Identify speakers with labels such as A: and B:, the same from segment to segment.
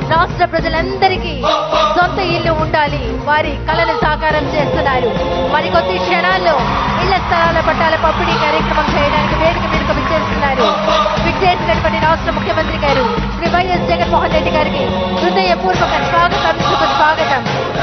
A: రాష్ట్ర ప్రజలందరికీ సొంత ఇల్లు ఉండాలి వారి కళను సాకారం చేస్తున్నారు మరికొద్ది క్షణాల్లో ఇళ్ల స్థలాల పట్టాల పంపిణీ కార్యక్రమం చేయడానికి వేదిక మీదకు విచ్చేస్తున్నారు విచ్చేసినటువంటి రాష్ట్ర ముఖ్యమంత్రి గారు శ్రీ వైఎస్ జగన్మోహన్ రెడ్డి గారికి హృదయపూర్వక స్వాగతం శుభ స్వాగతం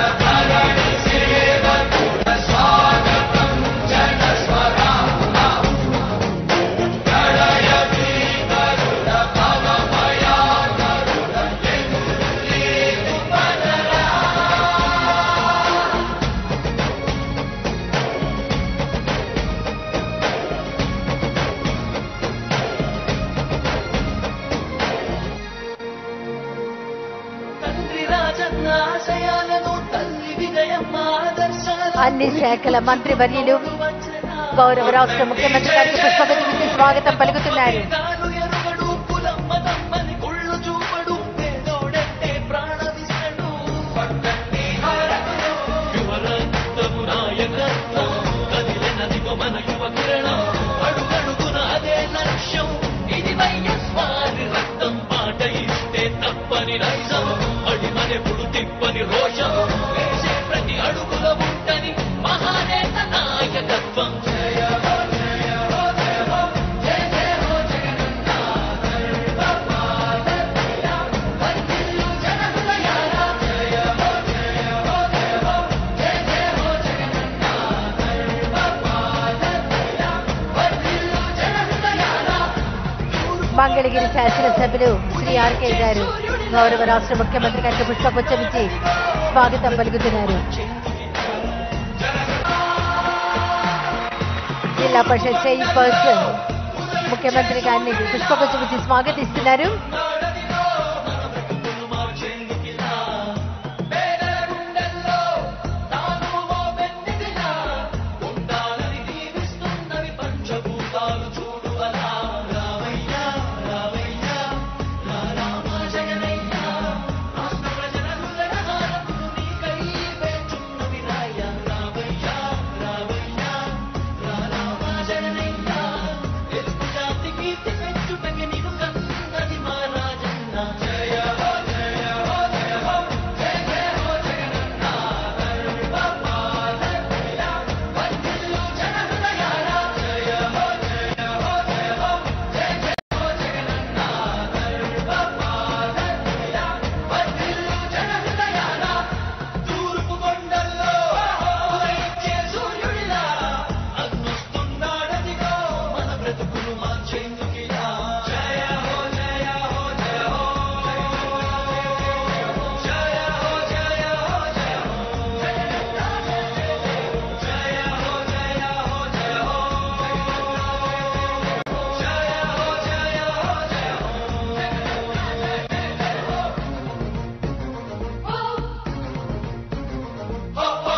B: తండ్రి రాజన్న ఆశయాలను తల్లి విజయమ్మ ఆదర్శాలను
A: అన్ని శాఖల మంత్రివర్యులు
B: వంచన
A: గౌరవ రాష్ట్ర ముఖ్యమంత్రి గారికి పుష్పగుచ్చి స్వాగతం పలుకుతున్నారు
B: గాలు ఎరుగడు కులమ్మ తమ్మని కుళ్ళు చూపడు పేదోడంటే ప్రాణమిస్తడు పట్టండి హారతులు యువరక్తము నాయకత్వం కదిలినదిగో మన యువ కిరణం అడుగడుగున అదే లక్ష్యం ఇది వైఎస్ వారి రక్తం పాట ఇస్తే తప్పని నైజం అడిమనెప్పుడు తిప్పని రోషం వేసే ప్రతి అడుగుల ఉంటని మహానేత నాయకత్వం జయ హో జయ హో జయ హో జయ జయ హో జగనన్న సర్వపాదప్రియ వర్ధిల్లు జనహృదయాల జయ హో జయ హో జయ హో జయ జయ హో జగనన్న సర్వపాదప్రియ వర్ధిల్లు జనహృదయాల
A: మంగళగిరి శాసనసభ్యులు శ్రీ ఆర్కే గారు గౌరవ రాష్ట్ర ముఖ్యమంత్రి గారికి పుష్పగుచ్చమిచ్చి స్వాగతం పలుకుతున్నారు జిల్లా పరిషత్ చైర్పర్సన్ ముఖ్యమంత్రి గారిని పుష్పగుచ్చమిచ్చి స్వాగతిస్తున్నారు
B: జయ హో జయ హో జయ హో జయ జయ హో జగనన్న సర్వపాదప్రియ వర్ధిల్లు జనహృదయాల జయ హో జయ హో జయ హో జయ జయ హో జగనన్న సర్వపాదప్రియ వర్ధిల్లు జనహృదయాల తూర్పు కొండల్లో ఉదయించే సూర్యుడిలా అన్నొస్తున్నాడదిగో మన బ్రతుకులు మార్చేందుకిలా జయ హో జయ హో జయ హో జయ హో జయ హో జయ హో జయ హో జయ హో జయ హో జయ హో జయ హో జయ హో హో హో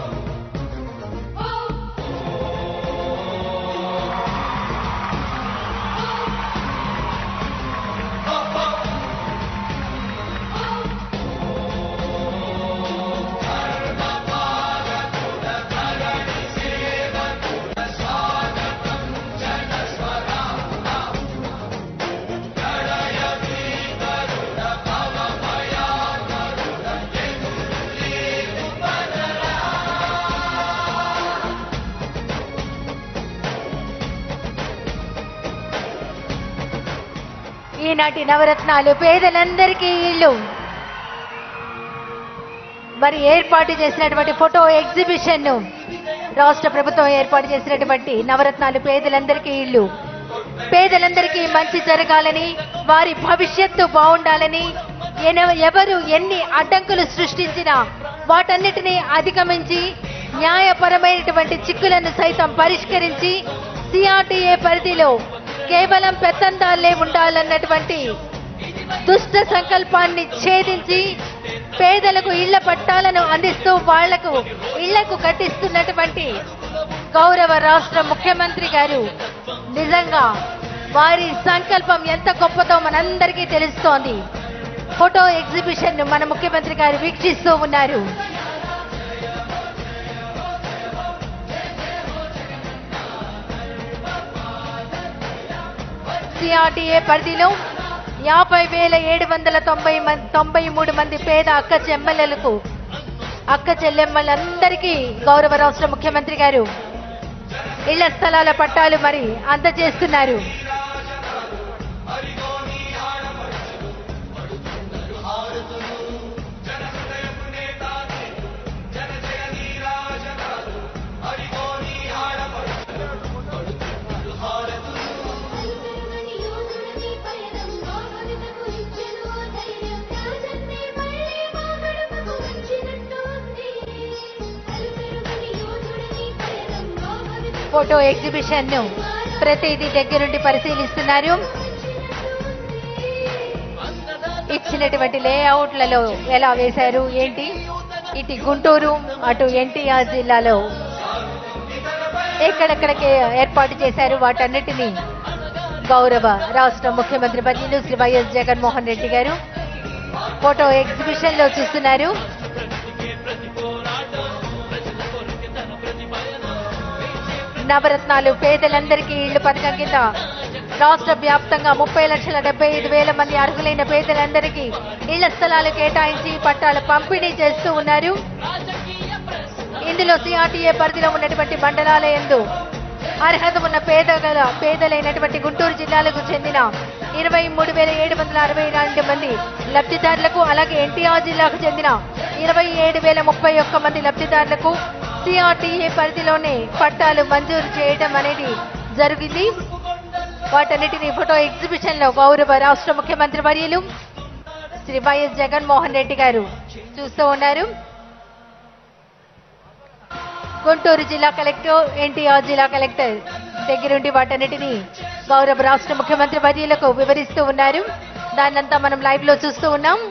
A: ఈనాటి నవరత్నాలు పేదలందరికీ ఇల్లు మరి ఏర్పాటు చేసినటువంటి ఫోటో ఎగ్జిబిషన్ ను రాష్ట్ర ప్రభుత్వం ఏర్పాటు చేసినటువంటి నవరత్నాలు పేదలందరికీ ఇల్లు పేదలందరికీ మంచి జరగాలని వారి భవిష్యత్తు బాగుండాలని ఎన- ఎవరు ఎన్ని అడ్డంకులు సృష్టించినా వాటన్నిటినీ అధిగమించి న్యాయపరమైనటువంటి చిక్కులను సైతం పరిష్కరించి సిఆర్టీఏ పరిధిలో కేవలం పెత్తందాలే ఉండాలన్నటువంటి దుష్ట సంకల్పాన్ని ఛేదించి పేదలకు ఇళ్ల పట్టాలను అందిస్తూ వాళ్లకు ఇళ్లకు కట్టిస్తున్నటువంటి గౌరవ రాష్ట్ర ముఖ్యమంత్రి గారు నిజంగా వారి సంకల్పం ఎంత గొప్పదో మనందరికీ తెలుస్తోంది ఫోటో ఎగ్జిబిషన్ ను మన ముఖ్యమంత్రి గారు వీక్షిస్తూ ఉన్నారు సిఆర్టీఏ పరిధిలో యాభై వేల ఏడు వందల తొంభై మంది తొంభై మూడు మంది పేద అక్క చెమ్మెల్లలకు అక్క చెల్లెమ్మలందరికీ గౌరవ రాష్ట్ర ముఖ్యమంత్రి గారు ఇళ్ల స్థలాల పట్టాలు మరి అందజేస్తున్నారు
C: అలుపెరుగని యోధుడిని పయనం మామరులకు ఇచ్చెను ధైర్యం రాజన్నే మళ్ళీ మా గడపకు వచ్చినట్టు ఉంది అలుపెరుగని యోధుడిని పయనం మామరులకు
A: ఫోటో ఎగ్జిబిషన్ ను ప్రతిదీ దగ్గరుండి పరిశీలిస్తున్నారు ఇచ్చినటువంటి లేఅవుట్లలో ఎలా వేశారు ఏంటి ఇటు గుంటూరు అటు ఎన్టీఆర్ జిల్లాలో ఎక్కడెక్కడికి ఏర్పాటు చేశారు వాటన్నిటినీ గౌరవ రాష్ట్ర ముఖ్యమంత్రి వర్యులు శ్రీ వైఎస్ జగన్మోహన్ రెడ్డి గారు ఫోటో ఎగ్జిబిషన్ లో చూస్తున్నారు నవరత్నాలు పేదలందరికీ ఇళ్లు పథకం కింద రాష్ట్ర వ్యాప్తంగా ముప్పై లక్షల డెబ్బై ఐదు వేల మంది అర్హులైన పేదలందరికీ ఇళ్ల స్థలాలు కేటాయించి పట్టాలు పంపిణీ చేస్తూ ఉన్నారు ఇందులో సిఆర్టీఏ పరిధిలో ఉన్నటువంటి మండలాల యందు అర్హత ఉన్న పేదగల పేదలైనటువంటి గుంటూరు జిల్లాలకు చెందిన ఇరవై మూడు వేల ఏడు వందల అరవై రెండు మంది లబ్ధిదారులకు అలాగే ఎన్టీఆర్ జిల్లాకు చెందిన ఇరవై ఏడు వేల ముప్పై ఒక్క మంది లబ్ధిదారులకు సిఆర్టీఏ పరిధిలోనే పట్టాలు మంజూరు చేయడం అనేది జరిగింది వాటన్నిటిని ఫోటో ఎగ్జిబిషన్ లో గౌరవ రాష్ట్ర ముఖ్యమంత్రి వర్యులు శ్రీ వైఎస్ జగన్మోహన్ రెడ్డి గారు చూస్తూ ఉన్నారు గుంటూరు జిల్లా కలెక్టర్ ఎన్టీఆర్ జిల్లా కలెక్టర్ దగ్గరుండి వాటన్నిటిని గౌరవ రాష్ట్ర ముఖ్యమంత్రి వర్యులకు వివరిస్తూ ఉన్నారు దాన్నంతా మనం లైవ్ లో చూస్తూ ఉన్నాం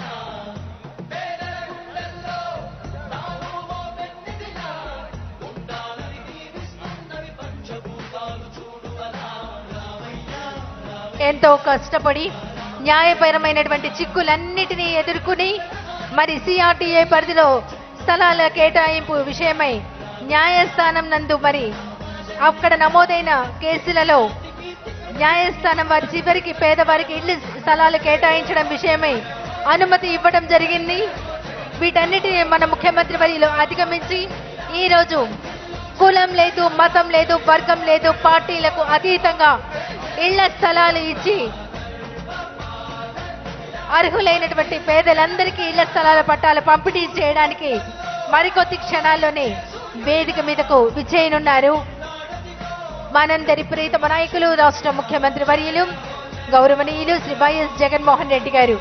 A: ఎంతో కష్టపడి న్యాయపరమైనటువంటి చిక్కులన్నిటినీ ఎదుర్కొని మరి సిఆర్టీఏ పరిధిలో స్థలాల కేటాయింపు విషయమై న్యాయస్థానం నందు మరి అక్కడ నమోదైన కేసులలో న్యాయస్థానం వారి చివరికి పేదవారికి ఇల్లు స్థలాలు కేటాయించడం విషయమై అనుమతి ఇవ్వడం జరిగింది వీటన్నిటిని మన ముఖ్యమంత్రి వర్యులు అధిగమించి ఈ రోజు కులం లేదు మతం లేదు వర్గం లేదు పార్టీలకు అతీతంగా ఇళ్ల స్థలాలు ఇచ్చి అర్హులైనటువంటి పేదలందరికీ ఇళ్ల స్థలాల పట్టాలు పంపిణీ చేయడానికి మరికొద్ది క్షణాల్లోనే వేదిక మీదకు విచ్చేయనున్నారు మనందరి ప్రీతమ నాయకులు రాష్ట్ర ముఖ్యమంత్రి వర్యులు గౌరవనీయులు శ్రీ వైఎస్ జగన్మోహన్ రెడ్డి గారు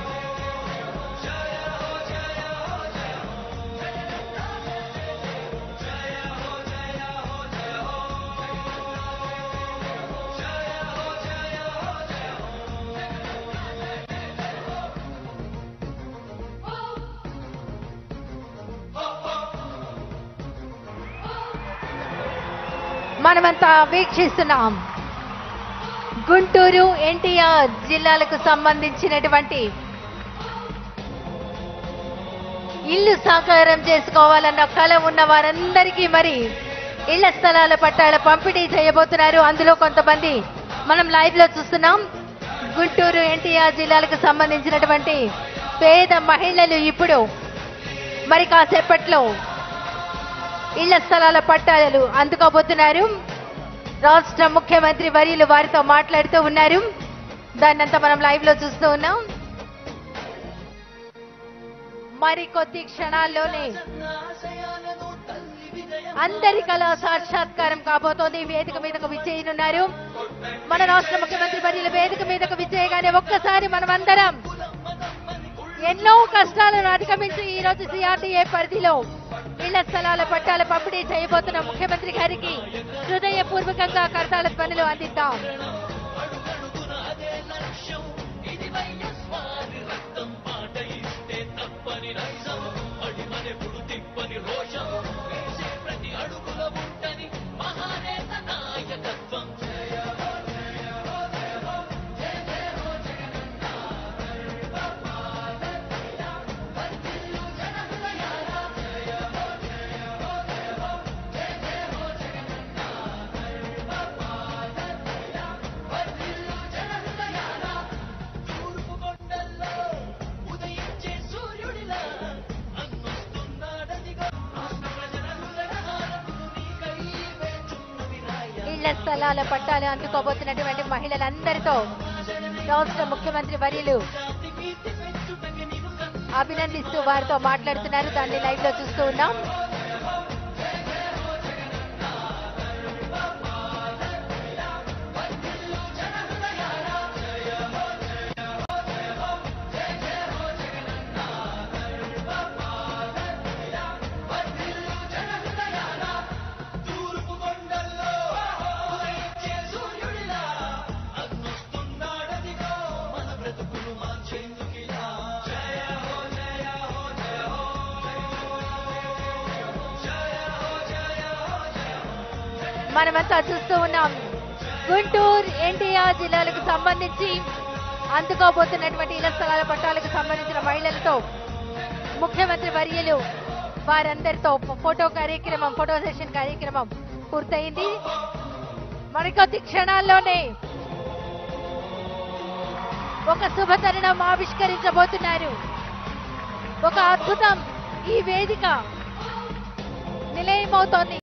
A: మనమంతా వీక్షిస్తున్నాం గుంటూరు ఎన్టీఆర్ జిల్లాలకు సంబంధించినటువంటి ఇల్లు సాకారం చేసుకోవాలన్న కళ ఉన్న వారందరికీ మరి ఇళ్ల స్థలాల పట్టాల పంపిణీ చేయబోతున్నారు అందులో కొంతమంది మనం లైవ్ లో చూస్తున్నాం గుంటూరు ఎన్టీఆర్ జిల్లాలకు సంబంధించినటువంటి పేద మహిళలు ఇప్పుడు మరి కాసేపట్లో ఇళ్ల స్థలాల పట్టాలు అందుకోబోతున్నారు రాష్ట్ర ముఖ్యమంత్రి వర్యులు వారితో మాట్లాడుతూ ఉన్నారు దాన్నంతా మనం లైవ్ లో చూస్తూ ఉన్నాం మరి కొద్ది క్షణాల్లోనే
B: ఆశయాలను తల్లి విజయం
A: అందరి కళా సాక్షాత్కారం కాబోతోంది వేదిక మీదకు విచ్చేయనున్నారు మన రాష్ట్ర ముఖ్యమంత్రి వర్యులు వేదిక మీదకు విచ్చేయగానే ఒక్కసారి మనం అందరం ఎన్నో కష్టాలను అధిగమించి ఈ రోజు సిఆర్టీఏ పరిధిలో ఇళ్ల స్థలాల పట్టాల పంపిణీ చేయబోతున్న ముఖ్యమంత్రి గారికి హృదయపూర్వకంగా కర్తాల పనులు అందిద్దాం
B: అడుగడుగున అదే లక్ష్యం ఇది వైఎస్వారి రక్తం పాట ఇస్తే తప్పని నైజం అడిమనెప్పుడు తిప్పని రోషం వేసే ప్రతి అడుగుల ఉంటని మహానేత నాయకత్వం
A: ఇళ్ల స్థలాల పట్టాలు అందుకోబోతున్నటువంటి మహిళలందరితో రాష్ట్ర ముఖ్యమంత్రి వర్యులు అభినందిస్తూ వారితో మాట్లాడుతున్నారు దాన్ని లైవ్ లో చూస్తూ ఉన్నాం
B: తూర్పు కొండల్లో ఉదయించే సూర్యుడిలా అన్నొస్తున్నాడదిగో మన బ్రతుకును మార్చేందుకిలా జయ హో జయ హో జయ హో జయ హో జయ హో జయ
A: మనమంతా చూస్తూ ఉన్నాం గుంటూరు ఎన్టీఆర్ జిల్లాలకు సంబంధించి అందుకోబోతున్నటువంటి ఇళ్ల స్థలాల పట్టాలకు సంబంధించిన మహిళలతో ముఖ్యమంత్రి వర్యులు వారందరితో ఫోటో కార్యక్రమం ఫోటో సెషన్ కార్యక్రమం పూర్తయింది మరికొద్ది క్షణాల్లోనే ఒక శుభతరుణం ఆవిష్కరించబోతున్నారు ఒక అద్భుతం ఈ వేదిక నిలయమవుతోంది